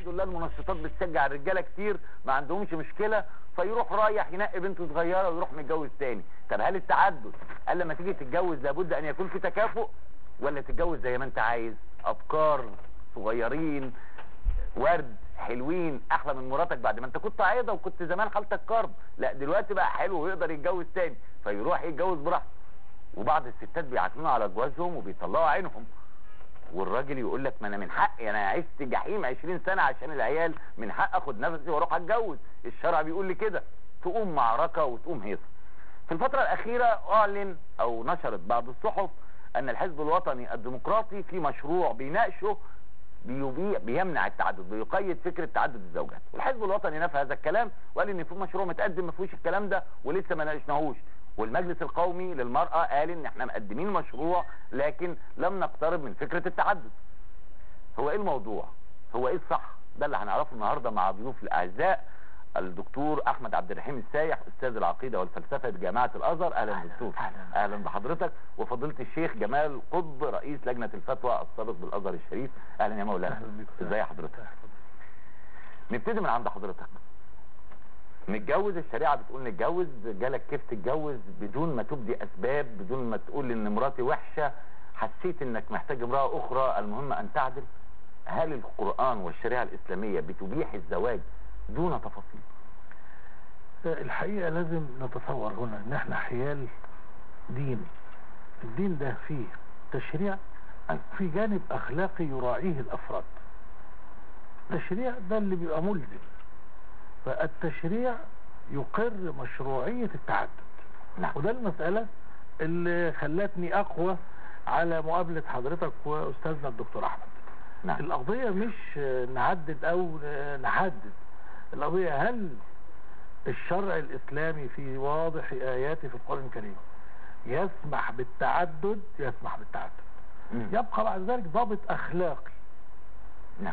لله المنشطات بتشجع الرجاله كتير ما عندهمش مشكله فيروح رايح ينقي بنته صغيره ويروح متجوز تاني طب هل التعدد قال لما تيجي تتجوز لابد ان يكون في تكافؤ ولا تتجوز زي ما انت عايز ابكار صغيرين ورد حلوين احلى من مراتك بعد ما انت كنت عايضه وكنت زمان حالتك كرب لا دلوقتي بقى حلو ويقدر يتجوز تاني فيروح يتجوز براحته وبعض الستات بيعتمدوا على جوازهم وبيطلعوا عينهم والراجل يقول لك ما انا من حقي انا عشت جحيم 20 سنه عشان العيال من حق اخد نفسي واروح اتجوز الشرع بيقول لي كده تقوم معركه وتقوم هيصه في الفتره الاخيره اعلن او نشرت بعض الصحف ان الحزب الوطني الديمقراطي في مشروع بيناقشه بيبيع بيمنع التعدد بيقيد فكره تعدد الزوجات والحزب الوطني نفى هذا الكلام وقال ان في مشروع متقدم ما فيهوش الكلام ده ولسه ما ناقشناهوش والمجلس القومي للمرأة قال ان احنا مقدمين مشروع لكن لم نقترب من فكرة التعدد هو ايه الموضوع هو ايه الصح ده اللي هنعرفه النهاردة مع ضيوف الاعزاء الدكتور احمد عبد الرحيم السايح استاذ العقيدة والفلسفة بجامعة الازهر اهلا دكتور أهلاً. اهلا بحضرتك وفضيلة الشيخ جمال قطب رئيس لجنة الفتوى السابق بالازهر الشريف اهلا يا مولانا أهلاً بك. ازاي حضرتك نبتدي من عند حضرتك نتجوز الشريعة بتقول نتجوز جالك كيف تتجوز بدون ما تبدي اسباب بدون ما تقول ان مراتي وحشة حسيت انك محتاج امرأة اخرى المهم ان تعدل هل القرآن والشريعة الاسلامية بتبيح الزواج دون تفاصيل الحقيقة لازم نتصور هنا ان احنا حيال دين الدين ده فيه تشريع في جانب اخلاقي يراعيه الافراد التشريع ده اللي بيبقى ملزم فالتشريع يقر مشروعية التعدد نعم وده المسألة اللي خلتني اقوى على مقابلة حضرتك واستاذنا الدكتور احمد نعم القضية مش نعدد او نحدد القضية هل الشرع الاسلامي في واضح اياته في القرآن الكريم يسمح بالتعدد يسمح بالتعدد مم. يبقى بعد ذلك ضابط اخلاقي نعم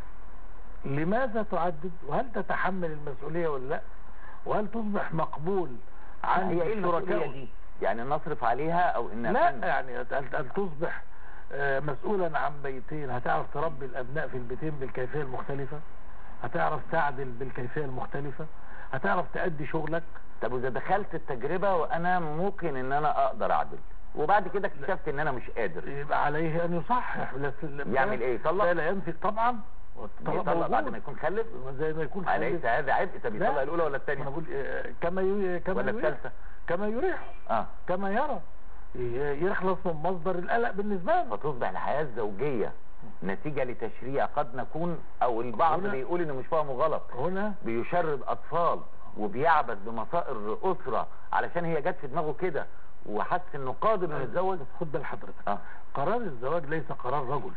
لماذا تعدد وهل تتحمل المسؤولية ولا لا وهل تصبح مقبول عن هي ايه المسؤولية الشركاء دي يعني نصرف عليها او ان لا يعني هل هل تصبح آه، مسؤولا عن بيتين هتعرف تربي الابناء في البيتين بالكيفية المختلفة هتعرف تعدل بالكيفية المختلفة هتعرف تأدي شغلك طب واذا دخلت التجربة وانا ممكن ان انا اقدر اعدل وبعد كده اكتشفت ان انا مش قادر يبقى عليه ان يصحح لا- لا- يعمل ايه؟ يطلق؟ لا لا ينفي طبعا والطلاق يطلق بعد موجود. ما يكون خلف زي ما يكون أليس خالد. هذا عبء طب لا. يطلق الاولى ولا انا الثانيه بقول آه، كما ي- كما ولا يريح الثالثه كما يريح اه كما يرى ي- يخلص من مصدر القلق بالنسبة له فتصبح الحياه الزوجيه نتيجه لتشريع قد نكون او البعض هنا- بيقول انه مش فاهمه غلط هنا بيشرد اطفال وبيعبث بمصائر اسره علشان هي جت في دماغه كده وحس انه قادر انه يتزوج بس خد بال حضرتك اه قرار الزواج ليس قرار رجل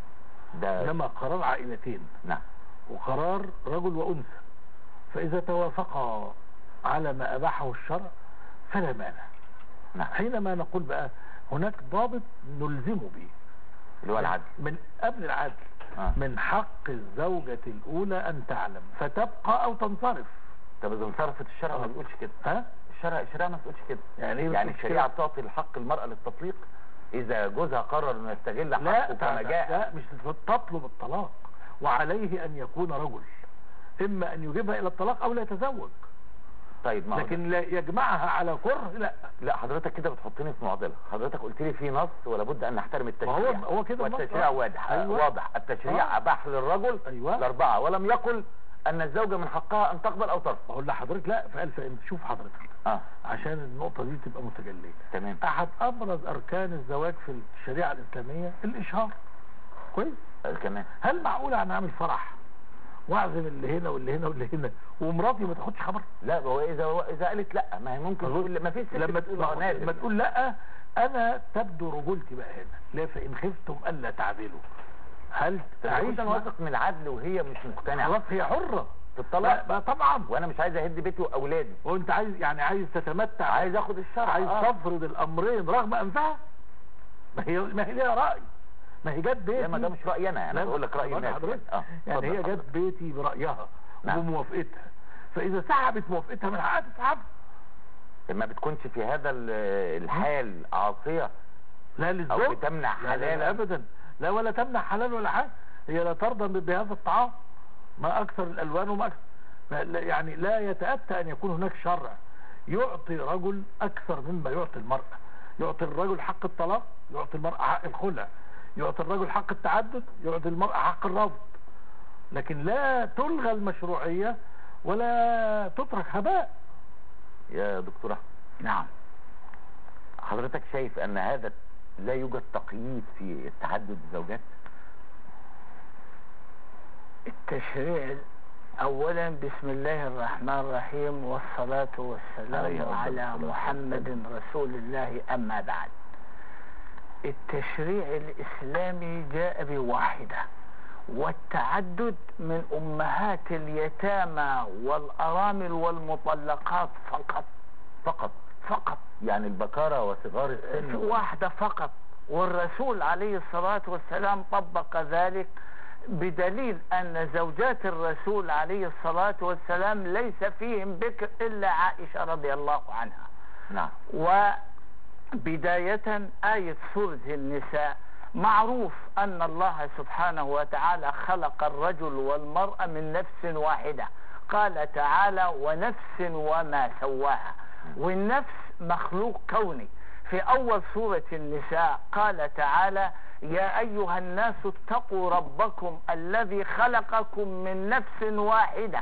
ده انما قرار عائلتين نعم وقرار رجل وانثى فاذا توافقا على ما اباحه الشرع فلا مانع نعم حينما نقول بقى هناك ضابط نلزمه به اللي هو العدل من قبل العدل آه. من حق الزوجة الأولى أن تعلم فتبقى أو تنصرف طب اذا انصرفت الشرع ما بيقولش كده ها؟ الشرع الشريعه ما بتقولش كده يعني إيه يعني بتقولش الشريعه كده؟ بتعطي الحق المراه للتطليق اذا جوزها قرر انه يستغل لا حقه كما لا, جاء لا مش تطلب الطلاق وعليه أن يكون رجل إما أن يجيبها إلى الطلاق أو لا يتزوج طيب ما هو ده. لكن لا يجمعها على كره لا لا حضرتك كده بتحطني في معضله حضرتك قلت لي في نص ولا بد ان نحترم التشريع ما هو- هو كده النص. والتشريع آه. واضح أيوة. واضح التشريع آه. اباح للرجل أيوة. الاربعه ولم يقل ان الزوجه من حقها ان تقبل او ترفض بقول لحضرتك لا فقال فإن شوف حضرتك اه عشان النقطة دي تبقى متجلية تمام أحد أبرز أركان الزواج في الشريعة الإسلامية الإشهار كويس آه، كمان هل معقول أنا أعمل فرح واعزم اللي هنا واللي هنا واللي هنا ومراتي ما تاخدش خبر لا هو اذا اذا قالت لا ما هي ممكن تقول ما فيش ست لما بتقول تقول اه نادر لما تقول لا انا تبدو رجولتي بقى هنا لا فان خفتم الا تعدلوا هل طب تعيش كنت انا مع- واثق من العدل وهي مش مقتنعه خلاص هي حرة في لا الطلاق بقى طبعا وانا مش عايز اهد بيتي واولادي وانت عايز يعني عايز تتمتع عايز اخد الشرع عايز آه. تفرض الامرين رغم انفها ما هي ما هي ليها راي ما هي جت بيتي لا ما ده مش رايي انا انا لا، بقول لك راي بقول الناس لحضرتك. اه يعني اتفضل هي جت حضرتك. بيتي برايها نعم. وبموافقتها فاذا سحبت موافقتها من حقها تسحبها ما بتكونش في هذا ال- الحال عاصيه لا للزوج او بتمنع لا لا لا حلالا ابدا لا ولا تمنع حلال ولا حاجه هي لا ترضى بهذا الطعام ما اكثر الالوان وما أكثر ما- لا- يعني لا يتاتى ان يكون هناك شرع يعطي رجل اكثر مما يعطي المراه يعطي الرجل حق الطلاق يعطي المراه حق الخلع يعطي الرجل حق التعدد يعطي المراه حق الرفض لكن لا تلغى المشروعيه ولا تترك هباء يا دكتور احمد نعم حضرتك شايف ان هذا لا يوجد تقييد في تعدد الزوجات التشريع اولا بسم الله الرحمن الرحيم والصلاة عليه والسلام أفضل على الصلاة محمد رسول الله اما بعد التشريع الاسلامي جاء بواحدة والتعدد من امهات اليتامى والارامل والمطلقات فقط فقط فقط يعني البكارة وصغار السن واحدة فقط والرسول عليه الصلاة والسلام طبق ذلك بدليل أن زوجات الرسول عليه الصلاة والسلام ليس فيهم بكر إلا عائشة رضي الله عنها نعم وبداية آية سورة النساء معروف أن الله سبحانه وتعالى خلق الرجل والمرأة من نفس واحدة قال تعالى ونفس وما سواها والنفس مخلوق كوني في أول سورة النساء قال تعالى يا أيها الناس اتقوا ربكم الذي خلقكم من نفس واحدة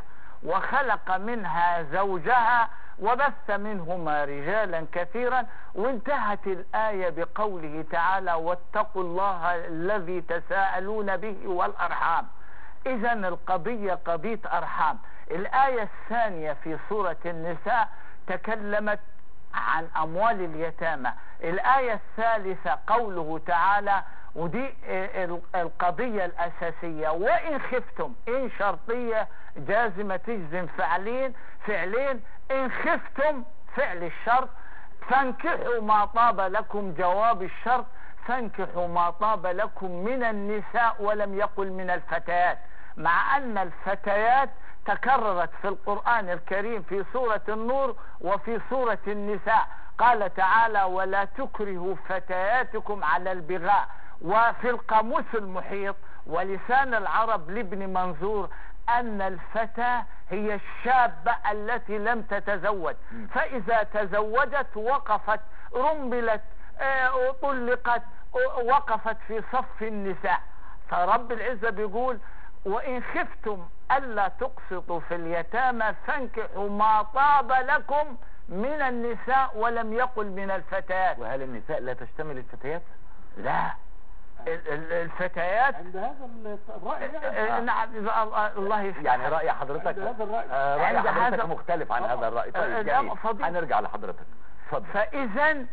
وخلق منها زوجها وبث منهما رجالا كثيرا وانتهت الآية بقوله تعالى واتقوا الله الذي تساءلون به والأرحام إذا القضية قضية أرحام الآية الثانية في سورة النساء تكلمت عن أموال اليتامى الآية الثالثة قوله تعالى ودي ال- القضية الأساسية وإن خفتم إن شرطية جازمة تجزم فعلين فعلين إن خفتم فعل الشرط فانكحوا ما طاب لكم جواب الشرط فانكحوا ما طاب لكم من النساء ولم يقل من الفتيات مع أن الفتيات تكررت في القرآن الكريم في سورة النور وفي سورة النساء قال تعالى ولا تكرهوا فتياتكم على البغاء وفي القاموس المحيط ولسان العرب لابن منظور أن الفتاة هي الشابة التي لم تتزوج فإذا تزوجت وقفت رملت آه، طلقت آه، وقفت في صف النساء فرب العزة بيقول وإن خفتم ألا تقسطوا في اليتامى فانكحوا ما طاب لكم من النساء ولم يقل من الفتيات وهل النساء لا تشتمل الفتيات لا ال- ال- الفتيات عند هذا الرأي آه، يعني نعم الله- الله يفتح يعني رأي حضرتك عند هذا الرأي. آه، رأي عند حضرتك هذا- مختلف عن آه. هذا الرأي آه، طيب لا، جميل فضيل. هنرجع لحضرتك اتفضل فإذا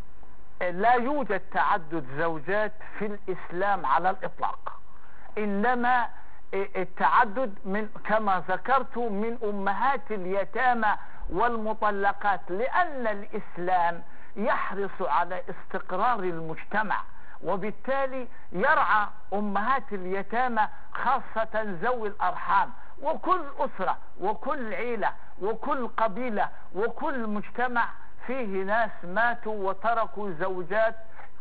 لا يوجد تعدد زوجات في الإسلام على الإطلاق إنما التعدد من كما ذكرت من أمهات اليتامى والمطلقات لأن الإسلام يحرص على استقرار المجتمع وبالتالي يرعى أمهات اليتامى خاصة ذوي الأرحام وكل أسرة وكل عيلة وكل قبيلة وكل مجتمع فيه ناس ماتوا وتركوا زوجات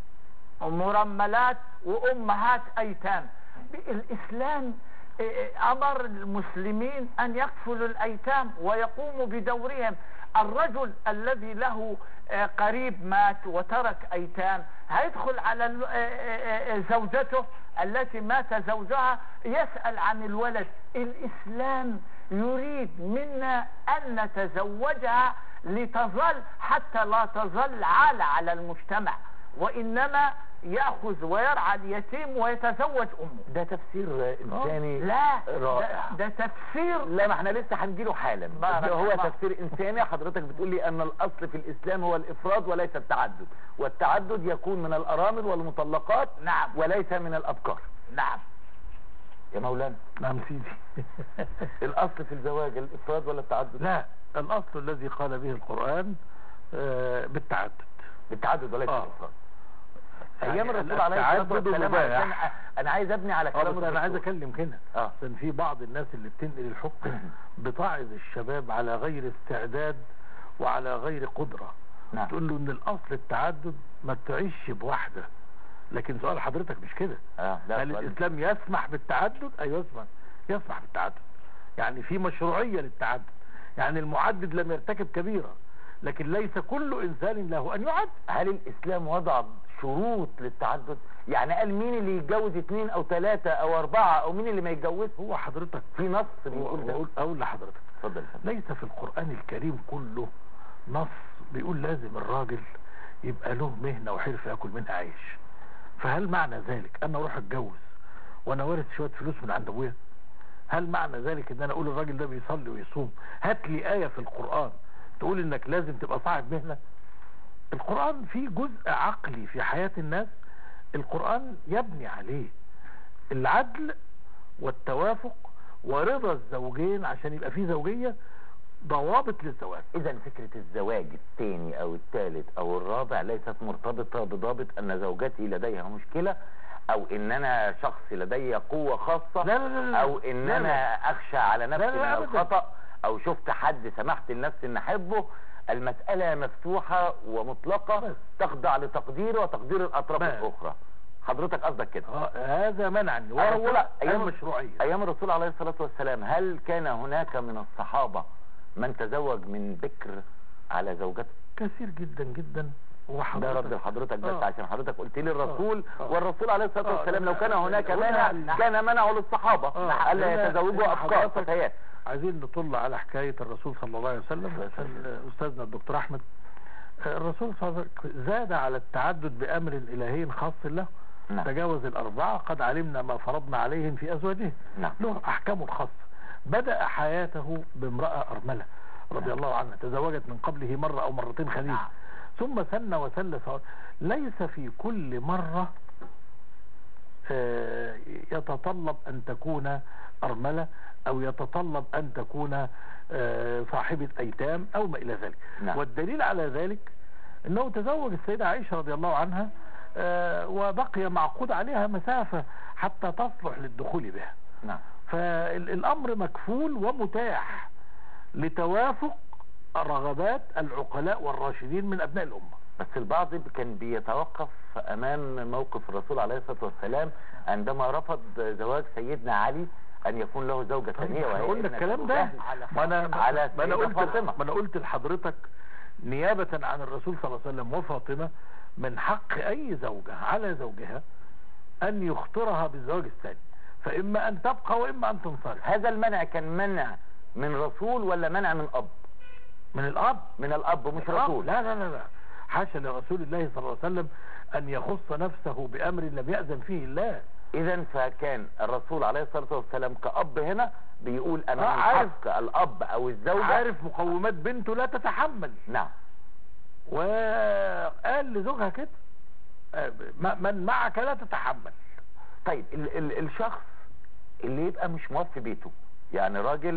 مرملات وأمهات أيتام الإسلام إيه، أمر المسلمين أن يكفلوا الأيتام ويقوموا بدورهم الرجل الذي له آه، قريب مات وترك أيتام هيدخل على ال- آه، آه، آه، زوجته التي مات زوجها يسأل عن الولد الإسلام يريد منا أن نتزوجها لتظل حتى لا تظل عالة على المجتمع وإنما يأخذ ويرعى اليتيم ويتزوج أمه ده تفسير إنساني لا رائع ده, ده تفسير لا ما احنا لسه هنجيله حالا بارك ده هو الله. تفسير انساني حضرتك بتقول لي ان الاصل في الاسلام هو الافراد وليس التعدد والتعدد يكون من الارامل والمطلقات نعم وليس من الابكار نعم يا مولانا نعم سيدي الاصل في الزواج الافراد ولا التعدد لا الأصل الذي قال به القرآن آه، بالتعدد بالتعدد وليس آه. الافراد يعني ايام الرسول عليه الصلاه التعدد والسلام مباح. علشان أ- انا عايز ابني على اه كلام بس انا عايز الرسول. اكلم هنا اه عشان في بعض الناس اللي بتنقل الحكم بتعظ الشباب على غير استعداد وعلى غير قدرة نعم تقول له ان الاصل التعدد ما تعيش بواحدة لكن سؤال حضرتك مش كده اه لا هل سؤال. الاسلام يسمح بالتعدد ايوه يسمح يسمح بالتعدد يعني في مشروعية للتعدد يعني المعدد لم يرتكب كبيرة لكن ليس كل إنسان له أن يعد هل الاسلام وضع شروط للتعدد يعني قال مين اللي يتجوز اثنين او ثلاثة او اربعة او مين اللي ما يتجوزش هو حضرتك في نص بيقول ده أقول, أقول لحضرتك اتفضل يا فندم. ليس في القرآن الكريم كله نص بيقول لازم الراجل يبقى له مهنة وحرفة ياكل منها عيش فهل معنى ذلك انا اروح اتجوز وانا وارث شوية فلوس من عند ابويا هل معنى ذلك ان انا اقول الراجل ده بيصلي ويصوم هات لي آية في القرآن تقول انك لازم تبقى صاحب مهنة القرآن فيه جزء عقلي في حياة الناس القرآن يبني عليه العدل والتوافق ورضا الزوجين عشان يبقى فيه زوجية ضوابط للزواج اذا فكرة الزواج الثاني او الثالث او الرابع ليست مرتبطة بضابط ان زوجتي لديها مشكلة او ان انا شخص لدي قوة خاصة لا لا لا لا. او ان لا انا لا. اخشى على نفسي لا لا من أبداً. الخطأ او شفت حد سمحت لنفسي ان احبه المسألة مفتوحة ومطلقة بس. تخضع لتقدير وتقدير الاطراف بس. الاخرى حضرتك قصدك كده آه، هذا منعني الرسول وهو أيام المشروعية ايام الرسول عليه الصلاة والسلام هل كان هناك من الصحابة من تزوج من بكر على زوجته كثير جدا جدا ده وحضرتك رد لحضرتك بس آه. عشان حضرتك قلت لي الرسول آه. والرسول عليه الصلاه آه. والسلام لو كان هناك قلنا مانع ال- كان منعه للصحابه آه. الا هنا- يتزوجوا هنا افكار حضرتك فتيات عايزين نطل على حكاية الرسول صلى الله عليه وسلم عشان أستاذنا الدكتور أحمد آه، الرسول صلى الله عليه وسلم زاد على التعدد بأمر إلهي خاص له نعم تجاوز الأربعة قد علمنا ما فرضنا عليهم في أزواجهم نعم له أحكامه الخاصة بدأ حياته بامرأة أرملة رضي نعم. الله عنها تزوجت من قبله مرة أو مرتين خديجة نعم. ثم سن وسلس ليس في كل مرة آه، يتطلب أن تكون أرملة أو يتطلب أن تكون آه، صاحبة أيتام أو ما إلى ذلك نعم. والدليل على ذلك أنه تزوج السيدة عائشة رضي الله عنها آه، وبقي معقود عليها مسافة حتى تصلح للدخول بها نعم فالأمر مكفول ومتاح لتوافق رغبات العقلاء والراشدين من أبناء الأمة بس البعض كان بيتوقف امام موقف الرسول عليه الصلاه والسلام عندما رفض زواج سيدنا علي ان يكون له زوجه ثانيه احنا وهي قلنا ابنة الكلام أبو ده جهل. ما انا على ما انا سيدة قلت فاطمة. ما انا قلت لحضرتك نيابة عن الرسول صلى الله عليه وسلم وفاطمة من حق اي زوجة على زوجها ان يخطرها بالزواج الثاني فاما ان تبقى واما ان تنصرف هذا المنع كان منع من رسول ولا منع من اب من الاب من الاب مش الأب. رسول لا لا لا لا حاشا لرسول الله صلى الله عليه وسلم ان يخص نفسه بامر لم يأذن فيه الله اذا فكان الرسول عليه الصلاة والسلام كأب هنا بيقول انا آه، من عارف. حق الاب او الزوجة عارف مقومات بنته لا تتحمل نعم وقال لزوجها كده آه، م- من معك لا تتحمل طيب ال ال الشخص اللي يبقى مش موفي بيته يعني راجل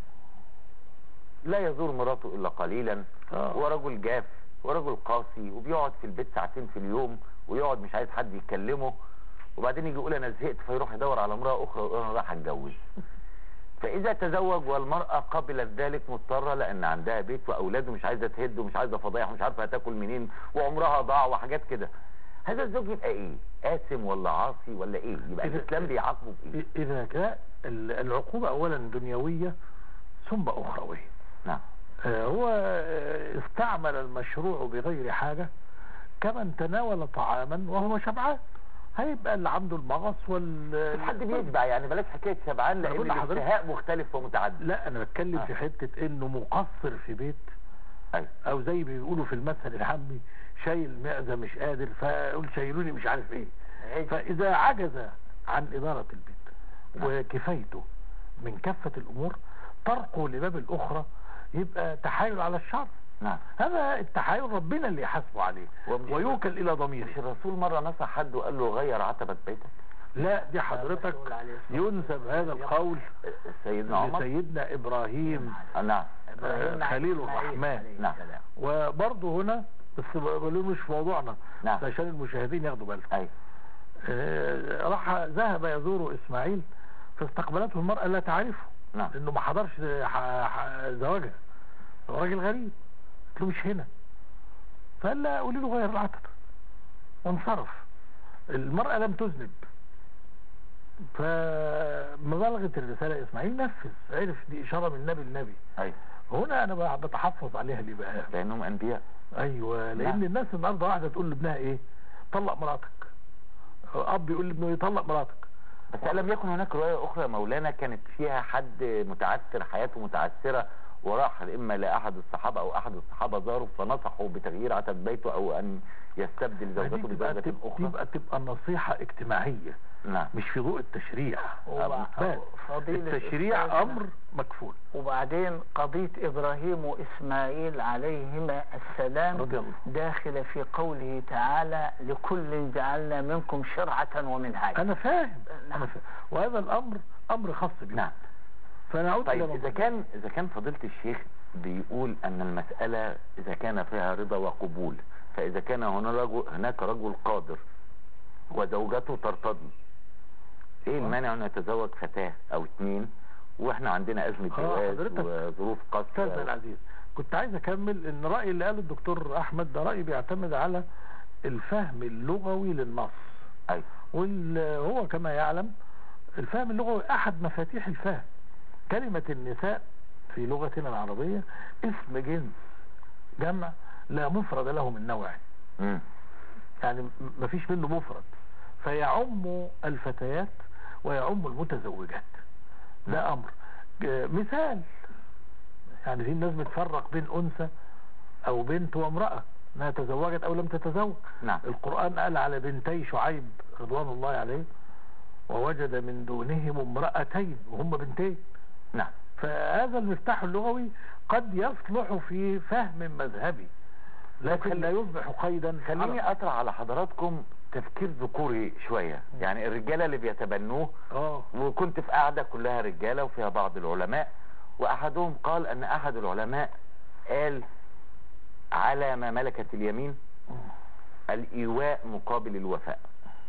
لا يزور مراته الا قليلا آه. ورجل جاف ورجل قاسي وبيقعد في البيت ساعتين في اليوم ويقعد مش عايز حد يكلمه وبعدين يجي يقول انا زهقت فيروح يدور على امرأة اخرى ويقول انا راح اتجوز فاذا تزوج والمرأة قبلت ذلك مضطرة لان عندها بيت واولاده مش عايزة تهد ومش عايزة فضايح ومش عارفة هتاكل منين وعمرها ضاع وحاجات كده هذا الزوج يبقى ايه آثم ولا عاصي ولا ايه يبقى إذا- الاسلام بيعاقبه بايه إ- إذا كان ال- العقوبة أولا دنيوية ثم أخروية نعم آه، هو آه، استعمل المشروع بغير حاجة كمن تناول طعاما وهو شبعان هيبقى اللي عنده المغص وال حد بيشبع يعني بلاش حكاية شبعان أنا لان بقول لحضرتك- الاشتهاء مختلف ومتعدد لا أنا بتكلم آه. في حتة إنه مقصر في بيت أيوة. أو زي ما بيقولوا في المثل العامي شايل معزة مش قادر فأقول شايلوني مش عارف إيه فإذا عجز عن إدارة البيت نعم. وكفايته من كافة الأمور طرقه لباب الأخرى يبقى تحايل على الشر نعم هذا التحايل ربنا اللي يحاسبه عليه ومش- ويوكل إلى مش ضميره الرسول مرة نصح حد وقال له غير عتبة بيتك لا دي حضرتك الرسول عليه الصلاة ينسب هذا القول سيدنا عمر لسيدنا إبراهيم آه، نعم إبراهيم مع خليل إسماعيل الرحمن. عليه نعم. السلام. وبرضه هنا بس بقول مش في موضوعنا نعم. عشان المشاهدين ياخدوا بالهم ايوه آه، راح ذهب يزور إسماعيل فاستقبلته المرأة لا تعرفه نعم لأنه ما حضرش ح- ح- زواجها هو راجل غريب قلت له مش هنا فقال لا قولي له غير العتبة وانصرف المرأة لم تذنب فما بلغت الرسالة إسماعيل نفذ عرف دي إشارة من نبي النبي ايوه هنا أنا بقى بتحفظ عليها ليه بقى لانهم انبياء أيوة لأن نعم. الناس النهاردة واحدة تقول لابنها إيه طلق مراتك أب يقول لابنه يطلق مراتك بس ألم يكن هناك رواية أخرى يا مولانا كانت فيها حد متعثر حياته متعثرة وراح إما لأحد الصحابة أو أحد الصحابة زاره فنصحوا بتغيير عتب بيته أو أن يستبدل دي زوجته تبقى, بزوجة تبقى, أخرى تبقى, تبقى نصيحة اجتماعية نعم مش في ضوء التشريع وبع- بس فضيلة التشريع أستاذنا. أمر مكفول وبعدين قضية إبراهيم وإسماعيل عليهما السلام رضي الله. داخلة في قوله تعالى لكل جعلنا منكم شرعة ومنهاجا أنا فاهم نعم. أنا فاهم وهذا الأمر أمر خاص بنا نعم فنعود إلى طيب إذا موضوع. كان إذا كان فضيلة الشيخ بيقول أن المسألة إذا كان فيها رضا وقبول فإذا كان هنا رجل هناك رجل قادر وزوجته ترتضي إيه المانع أن يتزوج فتاة أو اتنين وإحنا عندنا أزمة آه، جواز حضرتك وظروف أستاذنا قاسية العزيز كنت عايز أكمل إن رأي اللي قاله الدكتور أحمد ده رأي بيعتمد على الفهم اللغوي للنص أيوة وهو كما يعلم الفهم اللغوي أحد مفاتيح الفهم كلمة النساء في لغتنا العربية اسم جنس جمع لا مفرد له من نوع مم. يعني م- مفيش منه مفرد فيعم الفتيات ويعم المتزوجات ده امر ج- مثال يعني في الناس بتفرق بين انثى او بنت وامرأة انها تزوجت او لم تتزوج نعم القرآن قال على بنتي شعيب رضوان الله عليه ووجد من دونهم امرأتين وهم بنتين نعم فهذا المفتاح اللغوي قد يصلح في فهم مذهبي لكن خلي- لا يصبح قيدا خليني أطرح على حضراتكم تفكير ذكوري شوية يعني الرجالة اللي بيتبنوه اه وكنت في قاعدة كلها رجالة وفيها بعض العلماء وأحدهم قال أن أحد العلماء قال على ما ملكت اليمين الإيواء مقابل الوفاء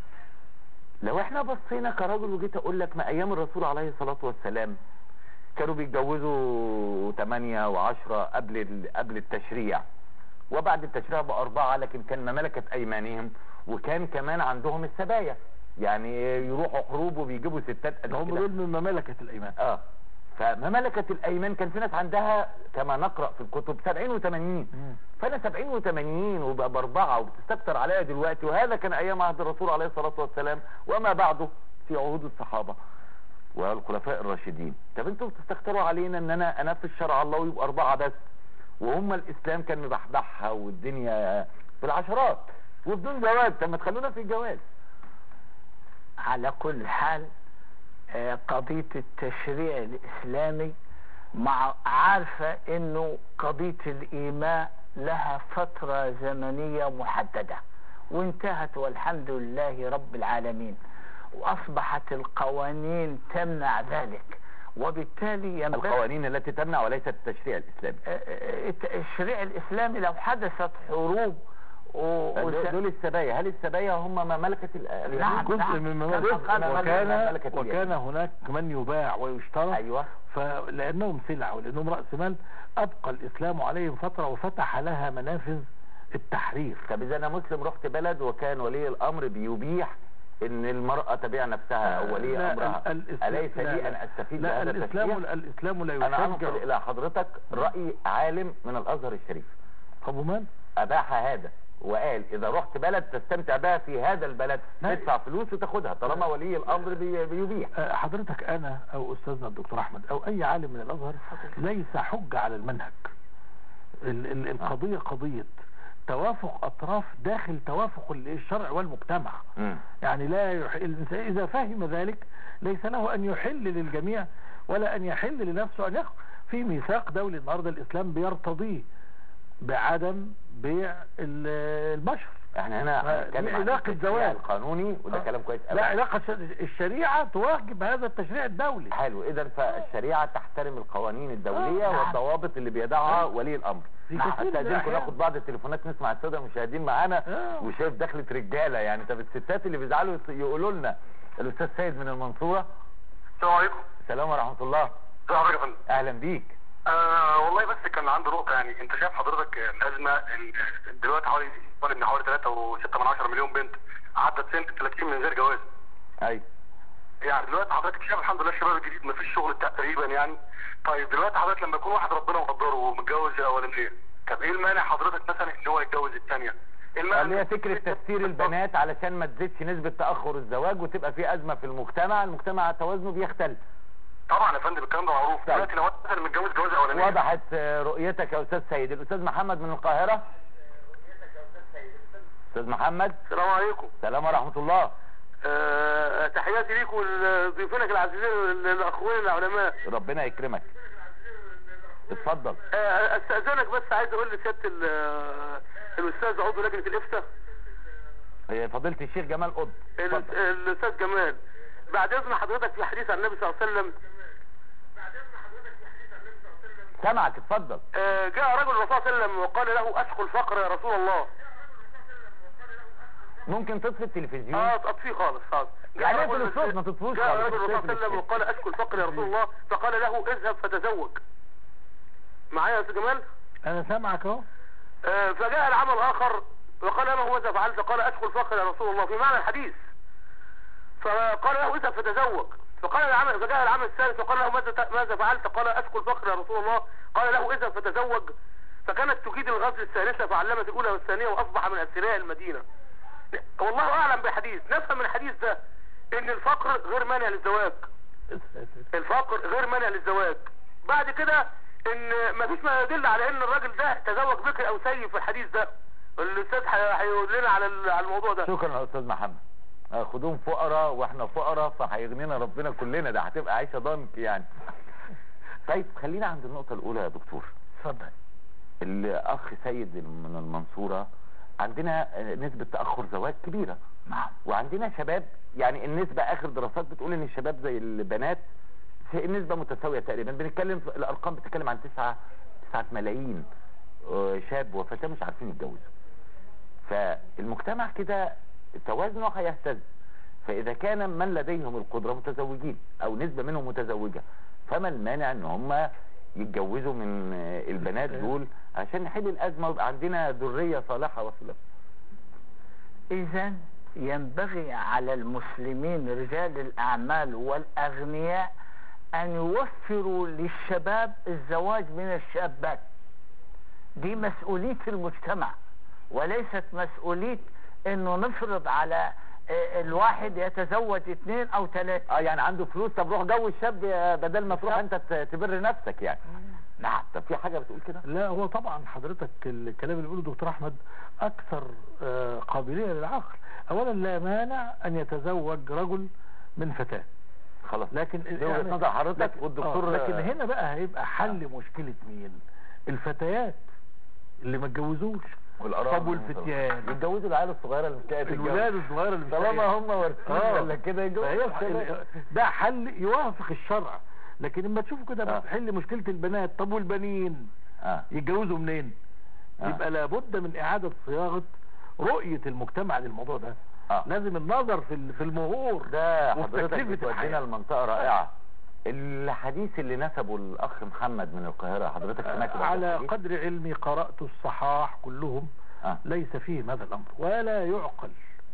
لو احنا بصينا كراجل وجيت اقول لك ما ايام الرسول عليه الصلاة والسلام كانوا بيتجوزوا 8 و10 قبل ال- قبل التشريع وبعد التشريع بأربعة لكن كان ما ملكت أيمانهم وكان كمان عندهم السبايا يعني يروحوا حروب وبيجيبوا ستات قد هم كده. دول مما ملكت الايمان اه فما ملكت الايمان كان في ناس عندها كما نقرا في الكتب 70 و80 فانا 70 و80 وبقى باربعه وبتستكتر عليا دلوقتي وهذا كان ايام عهد الرسول عليه الصلاه والسلام وما بعده في عهود الصحابه والخلفاء الراشدين طب انتوا بتستكتروا علينا ان انا انفذ شرع الله ويبقى اربعه بس وهم الاسلام كان مبحبحها والدنيا بالعشرات وبدون جواز طب ما تخلونا في الجواز على كل حال آه، قضية التشريع الإسلامي مع عارفة إنه قضية الإيماء لها فترة زمنية محددة وانتهت والحمد لله رب العالمين وأصبحت القوانين تمنع ذلك وبالتالي ينبغي القوانين التي تمنع وليست التشريع الاسلامي آه، آه، التشريع الإسلامي لو حدثت حروب و... دول دول السبايا هل السبايا هم ما ملكت ال- نعم، جزء نعم. من كما ممالك قال وكان ملكة اليمين. وكان هناك من يباع ويشترى ايوه فلانهم سلع ولانهم راس مال ابقى الاسلام عليهم فتره وفتح لها منافذ التحرير طب اذا انا مسلم رحت بلد وكان ولي الامر بيبيح ان المرأة تبيع نفسها او ولي لا، امرها ال- الإسلام- اليس لا، لي لا. ان استفيد لا بهذا الاسلام التشريع الاسلام لا انا انقل يشجع الى حضرتك رأي عالم من الازهر الشريف ابو مان اباح هذا وقال اذا رحت بلد تستمتع بها في هذا البلد لا. تدفع فلوس وتاخدها طالما ولي الامر بي- بيبيح آه، حضرتك انا او استاذنا الدكتور احمد او اي عالم من الازهر ليس حجة على المنهج ال- ال- القضية قضية توافق اطراف داخل توافق ال- الشرع والمجتمع مم. يعني لا يح... الإنسان إذا فهم ذلك ليس له أن يحل للجميع ولا أن يحل لنفسه أن يخ في ميثاق دولي النهارده الإسلام بيرتضيه بعدم بيع ال- البشر احنا هنا آه، هنتكلم دي عن علاقة التشريع زواج. القانوني وده آه. كلام كويس قوي لا علاقة ش- الشريعة تواجب هذا التشريع الدولي حلو اذا فالشريعه تحترم القوانين الدوليه آه، نعم. والضوابط اللي بيضعها ولي الامر في نعم. كثير من استاذنكم الأحيان. ناخد بعض التليفونات نسمع الساده المشاهدين معانا آه. وشايف دخلت رجاله يعني طب الستات اللي بيزعلوا يص- يقولوا لنا الاستاذ سيد من المنصوره السلام عليكم السلام ورحمه الله ازي حضرتك يا فندم اهلا بيك آه والله بس كان عندي نقطه يعني انت شايف حضرتك الازمه ال- دلوقتي حوالي طالب من حوالي 3 و6 من 10 مليون بنت عدت سن 30 من غير جواز ايوه يعني دلوقتي حضرتك شايف الحمد لله الشباب الجديد ما فيش شغل تقريبا يعني طيب دلوقتي حضرتك لما يكون واحد ربنا مقدره ومتجوز الاولانيه طب ايه المانع حضرتك مثلا ان هو يتجوز الثانيه؟ ايه المانع اللي هي فكرة تفسير البنات علشان ما تزيدش نسبة تأخر الزواج وتبقى في أزمة في المجتمع المجتمع توازنه بيختلف طبعا يا فندم الكلام ده معروف طيب. دلوقتي لو واحد مثلا متجوز جوازه اولانيه وضحت آه، رؤيتك يا أستاذ سيد الأستاذ محمد من القاهرة أستاذ محمد السلام عليكم سلام ورحمة الله أه تحياتي ليكم ولضيوفينك العزيزين الاخوين العلماء ربنا يكرمك اتفضل أه استاذنك بس عايز اقول لسياده ال- الاستاذ عضو لجنه الافتاء آه، فضيلة الشيخ جمال قطب ال- اتفضل الاستاذ جمال بعد اذن حضرتك في حديث عن النبي صلى الله عليه وسلم سامعك اتفضل آه، جاء رجل الرسول صلى الله عليه وسلم وقال له اشكو الفقر يا رسول الله ممكن تطفي التلفزيون اه اطفيه خالص خالص يعني رجل- اقفل الصوت، ما تطفوش جاء خالص. رجل الرسول صلى الله عليه وسلم وقال اشكو الفقر يا رسول الله فقال له اذهب فتزوج معايا يا استاذ جمال انا سامعك اهو آه، فجاء العمل اخر وقال له ماذا فعلت قال اشكو الفقر يا رسول الله في معنى الحديث فقال له اذهب فتزوج فقال العمل فجاء العمل الثالث وقال له ماذا ماذا فعلت قال اشكو الفقر يا رسول الله قال له اذهب فتزوج فكانت تجيد الغزل الثالثة فعلمت الاولى والثانية واصبح من اثرياء المدينة والله اعلم بحديث نفهم من الحديث ده ان الفقر غير مانع للزواج الفقر غير مانع للزواج بعد كده ان مفيش ما يدل على ان الراجل ده تزوج بكر او سيب في الحديث ده الاستاذ هي- هيقول لنا على ال- على الموضوع ده شكرا يا أستاذ محمد آه، خدوهم فقراء واحنا فقراء فهيغنينا ربنا كلنا ده هتبقى عيشة ضنك يعني طيب خلينا عند النقطة الأولى يا دكتور اتفضل الأخ سيد من المنصورة عندنا آه، نسبة تأخر زواج كبيرة نعم وعندنا شباب يعني النسبة آخر دراسات بتقول إن الشباب زي البنات في النسبة متساوية تقريبا بنتكلم في الأرقام بتتكلم عن تسعة تسعة ملايين آه، شاب وفتاة مش عارفين يتجوزوا فالمجتمع كده توازنه هيهتز فإذا كان من لديهم القدرة متزوجين أو نسبة منهم متزوجة فما المانع إن هم يتجوزوا من آه، البنات دول عشان نحل الأزمة ويبقى عندنا ذرية صالحة وصلة إذا ينبغي على المسلمين رجال الأعمال والأغنياء أن يوفروا للشباب الزواج من الشابات دي مسؤولية المجتمع وليست مسؤولية انه نفرض على آه، الواحد يتزوج اثنين او ثلاثة اه يعني عنده فلوس طب روح جوز شاب آه، بدل ما تروح انت ت- تبر نفسك يعني نعم طب في حاجة بتقول كده لا هو طبعا حضرتك الكلام اللي بيقوله دكتور احمد اكثر آه، قابليه للعقل اولا لا مانع ان يتزوج رجل من فتاه خلاص لكن دي وجهة نظر حضرتك لكن- والدكتور آه، لكن آه، هنا بقى هيبقى حل مشكله مين الفتيات اللي ما اتجوزوش والقرار طب والفتيان يتجوزوا العيال الصغيرة اللي مش لاقية تتجوز. الولاد الصغيره اللي مش طالما لاقية. هم وارثين آه. ولا كده يتجوزوا فهي الشباب. ده حل يوافق الشرع لكن لما تشوفوا كده آه. بتحل مشكله البنات طب والبنين اه يتجوزوا منين آه. يبقى لابد من اعاده صياغه رؤيه المجتمع للموضوع ده آه. لازم النظر في ال- في المهور ده وفي حضرتك تكلفة بتودينا الحياة. لمنطقة رائعة الحديث اللي نسبه الأخ محمد من القاهرة حضرتك سمعت بهذا على الحديث؟ قدر علمي قرأت الصحاح كلهم آه. ليس فيهم هذا الأمر ولا يعقل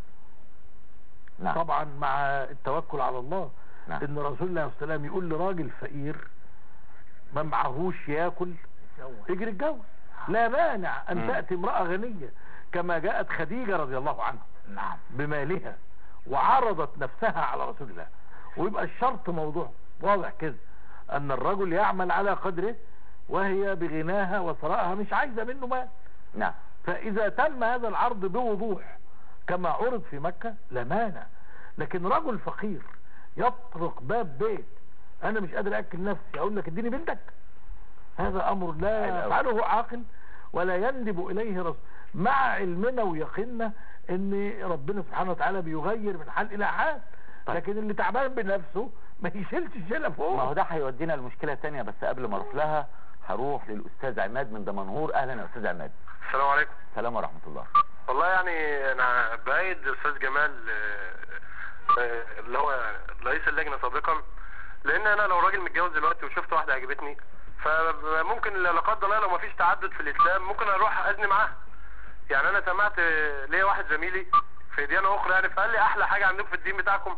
نعم طبعا مع التوكل على الله نعم. ان رسول الله صلى الله عليه وسلم يقول لراجل فقير ما معهوش ياكل اجري اتجوز لا مانع ان مم. تأتي امرأة غنية كما جاءت خديجة رضي الله عنها نعم بمالها وعرضت نفسها على رسول الله ويبقى الشرط موضوع واضح كده ان الرجل يعمل على قدره وهي بغناها وثرائها مش عايزة منه مال نعم فاذا تم هذا العرض بوضوح كما عرض في مكة لا مانع لكن رجل فقير يطرق باب بيت انا مش قادر اكل نفسي اقول لك اديني بنتك هذا امر عيب لا أوي. يفعله عاقل ولا يندب اليه رسول مع علمنا ويقيننا ان ربنا سبحانه وتعالى بيغير من حال الى حال طيب. لكن اللي تعبان بنفسه ما يشيلش الشيله فوق ما هو ده هيودينا لمشكلة تانية بس قبل ما اروح لها هروح للأستاذ عماد من دمنهور أهلا يا أستاذ عماد السلام عليكم السلام ورحمة الله والله يعني انا بايد استاذ جمال آه، آه، اللي هو رئيس اللجنه سابقا لان انا لو راجل متجوز دلوقتي وشفت واحده عجبتني فممكن لا قدر الله لو ما فيش تعدد في الاسلام ممكن اروح ازني معاها يعني انا سمعت آه، ليا واحد زميلي في ديانه اخرى يعني فقال لي احلى حاجه عندكم في الدين بتاعكم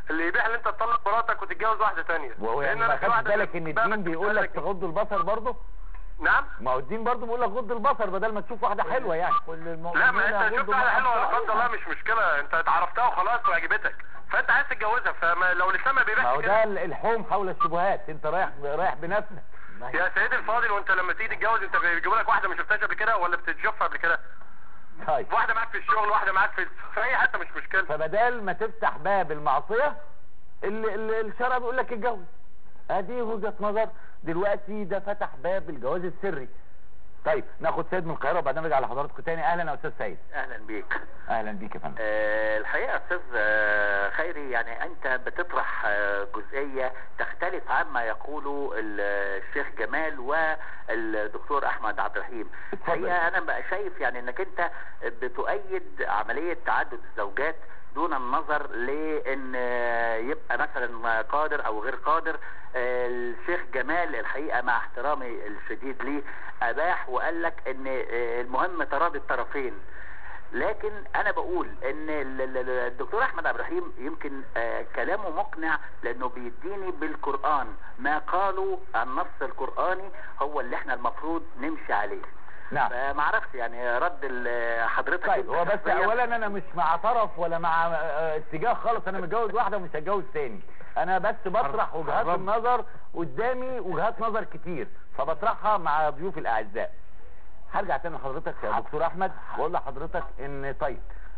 اللي يبيح ان انت تطلق مراتك وتتجوز واحده تانية وهو يعني لأن ما أنا في خدش واحدة بالك ان بقى الدين بيقول لك بتسألك- تغض البصر برضه نعم ما هو الدين برضه بيقول لك غض البصر بدل ما تشوف واحده حلوه يعني كل المؤمنين لا ما انت شفت يغضوا واحده من حلوه لا أبصارهم. قدر الله مش مشكله انت اتعرفتها وخلاص وعجبتك فانت عايز تتجوزها فلو الاسلام ما ما بيبيحش هو كده ده ال- الحوم حول الشبهات انت رايح رايح بنفسك يا سيدي الفاضل وانت لما تيجي تتجوز انت بيجيبوا لك واحده ما شفتهاش قبل كده ولا بتشوفها قبل كده طيب واحده معاك في الشغل واحده معاك في في اي حته مش مشكله فبدال ما تفتح باب المعصيه ال- ال- الشرع بيقول لك اتجوز ادي وجهه نظر دلوقتي ده فتح باب الجواز السري طيب ناخد سيد من القاهره وبعدين نرجع لحضراتكم تاني اهلا يا استاذ سيد اهلا بيك اهلا بيك يا فندم آه، الحقيقه يا استاذ آه، خيري يعني انت بتطرح آه، جزئيه تختلف عما يقوله ال- الشيخ جمال والدكتور احمد عبد الرحيم اتفضل. الحقيقه انا بقى شايف يعني انك انت بتؤيد عمليه تعدد الزوجات دون النظر لان آه، يبقى مثلا قادر او غير قادر آه، الشيخ جمال الحقيقه مع احترامي الشديد ليه اباح وقال لك ان آه، المهم تراضي الطرفين لكن انا بقول ان ال- ال- ال- الدكتور احمد عبد الرحيم يمكن آه كلامه مقنع لانه بيديني بالقران ما قالوا النص القراني هو اللي احنا المفروض نمشي عليه نعم فما اعرفش يعني رد ال- حضرتك طيب انت هو بس شخصياً. اولا انا مش مع طرف ولا مع آه، اتجاه خالص انا متجوز واحده ومش هتجوز تاني انا بس بطرح وجهات حرام. النظر قدامي وجهات نظر كتير فبطرحها مع ضيوف الاعزاء هرجع تاني لحضرتك يا دكتور احمد واقول لحضرتك ان طيب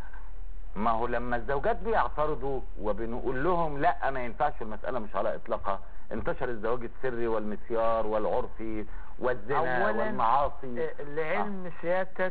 ما هو لما الزوجات بيعترضوا وبنقول لهم لا ما ينفعش المساله مش على اطلاقها انتشر الزواج السري والمسيار والعرفي والزنا أولاً، والمعاصي آه، لعلم سيادتك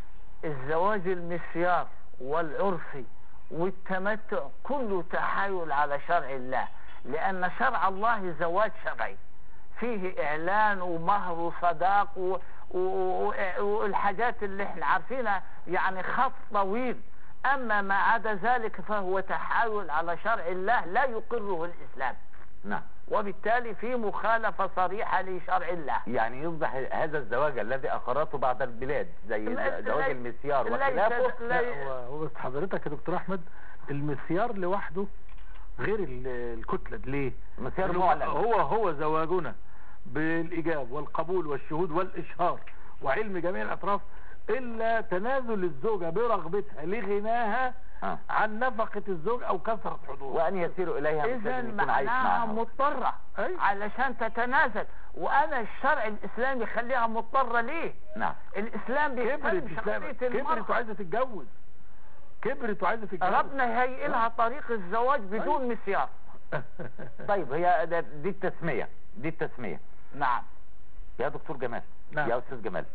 الزواج المسيار والعرفي والتمتع كله تحايل على شرع الله لأن شرع الله زواج شرعي فيه إعلان ومهر وصداق و- و- و- والحاجات اللي احنا عارفينها يعني خط طويل أما ما عدا ذلك فهو تحايل على شرع الله لا يقره الإسلام نعم وبالتالي في مخالفة صريحة لشرع الله يعني يصبح هذا الزواج الذي اقرته بعض البلاد زي لا- زواج لا- المسيار ليس- وخلافه لا- لا هو- هو بس حضرتك يا دكتور احمد المسيار لوحده غير ال- الكتلة ليه؟ مسيار لأنه معلن هو هو زواجنا بالايجاب والقبول والشهود والاشهار وعلم جميع الاطراف الا تنازل الزوجه برغبتها لغناها آه. عن نفقه الزوج او كثره حضوره وان يسير اليها مش اذا لازم يكون عايش معناها معها مضطرة أي. علشان تتنازل وانا الشرع الاسلامي يخليها مضطرة ليه نعم الاسلام كبرت بيحترم إسلام- شخصية كبرت المرأة وعايزه تتجوز كبرت وعايزه تتجوز ربنا يهيئ لها طريق الزواج بدون مسيار طيب هي ده- دي التسميه دي التسميه نعم يا دكتور جمال نعم. يا استاذ جمال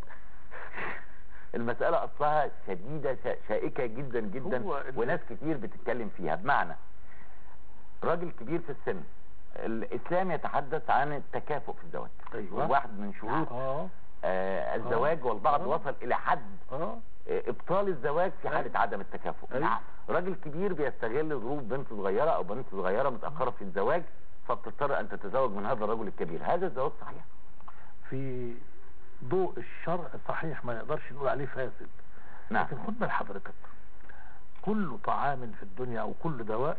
المسألة أصلها شديدة شا- شائكة جدا جدا هو ال- وناس كتير بتتكلم فيها بمعنى راجل كبير في السن الإسلام يتحدث عن التكافؤ في الزواج أيوة. واحد من شروط اه آه الزواج والبعض آه. وصل إلى حد اه آه، ابطال الزواج في حاله أيوة. عدم التكافؤ أيوة. نعم راجل كبير بيستغل ظروف بنت صغيره او بنت صغيره متاخره في الزواج فبتضطر ان تتزوج من هذا الرجل الكبير هذا الزواج صحيح في ضوء الشرع صحيح ما نقدرش نقول عليه فاسد نعم لكن خد بال حضرتك كل طعام في الدنيا او كل دواء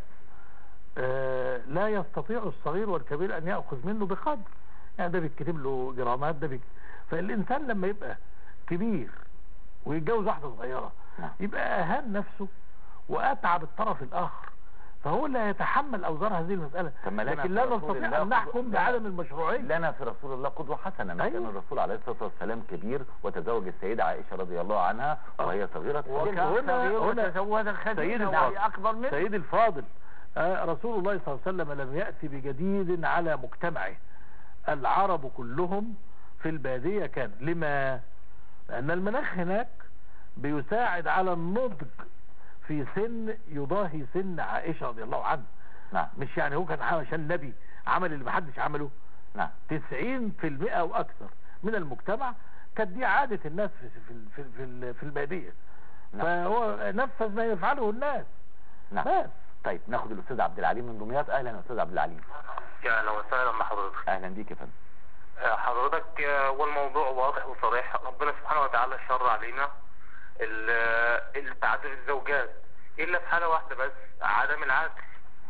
آه لا يستطيع الصغير والكبير ان ياخذ منه بقدر يعني ده بيتكتب له جرامات ده بيك... فالانسان لما يبقى كبير ويتجوز واحده صغيره نعم. يبقى اهان نفسه واتعب الطرف الاخر فهو اللي هيتحمل اوزار هذه المساله طب ما لنا لكن في لا رسول نستطيع الله ان نحكم قدوة- بعدم المشروعيه لنا في رسول الله قدوة حسنة ما كان أيوة. الرسول عليه الصلاة والسلام كبير وتزوج السيدة عائشة رضي الله عنها وهي صغيرة السن. وكان هنا- صغير هنا وتزوج سيد خديجة الفاضل. وهي اكبر منه سيد الفاضل آه، رسول الله صلى الله عليه وسلم لم يأتي بجديد على مجتمعه العرب كلهم في البادية كان لما لأن المناخ هناك بيساعد على النضج في سن يضاهي سن عائشة رضي الله عنها نعم مش يعني هو كان عشان نبي عمل اللي محدش عمله نعم 90% او اكثر من المجتمع كانت دي عادة الناس في في في في, في البادية نعم. فهو نفذ ما يفعله الناس نعم بس طيب ناخد الأستاذ عبد العليم من دمياط أهلا يا أستاذ عبد العليم يا اهلا وسهلا بحضرتك أهلا بيك يا فندم آه، حضرتك آه، والموضوع واضح وصريح ربنا سبحانه وتعالى شر علينا ال- آه، التعدد الزوجات الا في حاله واحده بس عدم العدل